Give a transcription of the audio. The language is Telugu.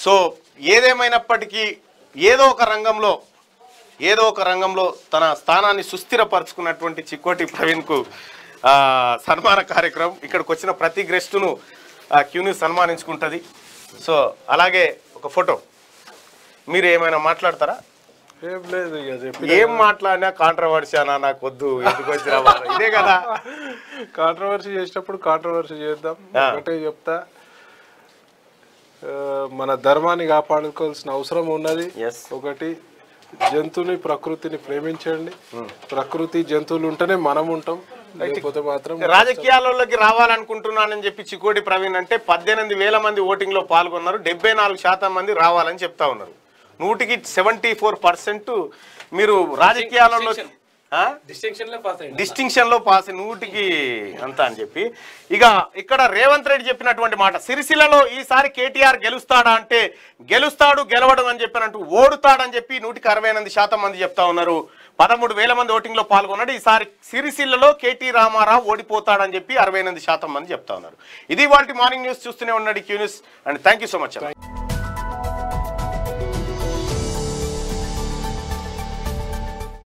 సో ఏదేమైనప్పటికీ ఏదో ఒక రంగంలో ఏదో ఒక రంగంలో తన స్థానాన్ని సుస్థిరపరచుకున్నటువంటి చిక్కోటి ప్రవీణ్కు ఆ, సన్మాన కార్యక్రమం ఇక్కడికి వచ్చిన ప్రతి గెస్టును క్యూని సన్మానించుకుంటుంది సో అలాగే ఒక ఫోటో మీరు ఏమైనా మాట్లాడతారా ఏం లేదు ఇక చెప్పి ఏం మాట్లాడినా కాంట్రవర్సీ అనా నాకు వద్దు ఎందుకు వచ్చిన బాధ? ఇదే కదా కాంట్రవర్సీ చేసేటప్పుడు కాంట్రవర్సీ చేద్దాం ఆ. ఒకటే చెప్తా ఆ, మన ధర్మాన్ని కాపాడుకోవాల్సిన అవసరం ఉన్నది Yes. ఒకటి జంతువుని ప్రకృతిని ప్రేమించండి ప్రకృతి జంతువులు ఉంటేనే మనం ఉంటాం లేకపోతే మాత్రం రాజకీయాలలోకి రావాలనుకుంటున్నానని చెప్పి చికోటి ప్రవీణ్ అంటే పద్దెనిమిది వేల మంది ఓటింగ్ లో పాల్గొన్నారు డెబ్బై నాలుగు శాతం మంది రావాలని చెప్తా ఉన్నారు నూటికి సెవెంటీ ఫోర్ పర్సెంట్ మీరు రాజకీయాలలో ఆ? డిస్టింక్షన్ లో పాస్ అయ్యింది డిస్టింక్షన్ లో పాస్ నూటికి అంత అని చెప్పి ఇక ఇక్కడ రేవంత్ రెడ్డి చెప్పినటువంటి మాట సిరిసిల్లలో ఈసారి కేటీఆర్ గెలుస్తాడా అంటే గెలుస్తాడు గెలవడం అని చెప్పినట్టు ఓడుతాడని చెప్పి నూటికి అరవై ఎనిమిది శాతం మంది చెప్తా ఉన్నారు పదమూడు వేల మంది ఓటింగ్ లో పాల్గొన్నాడు ఈసారి సిరిసిల్లలో కేటీ రామారావు ఓడిపోతాడని చెప్పి అరవై ఎనిమిది శాతం మంది చెప్తా ఉన్నారు ఇది వాళ్ళ మార్నింగ్ న్యూస్ చూస్తూనే ఉన్నాడు Q news and thank you so much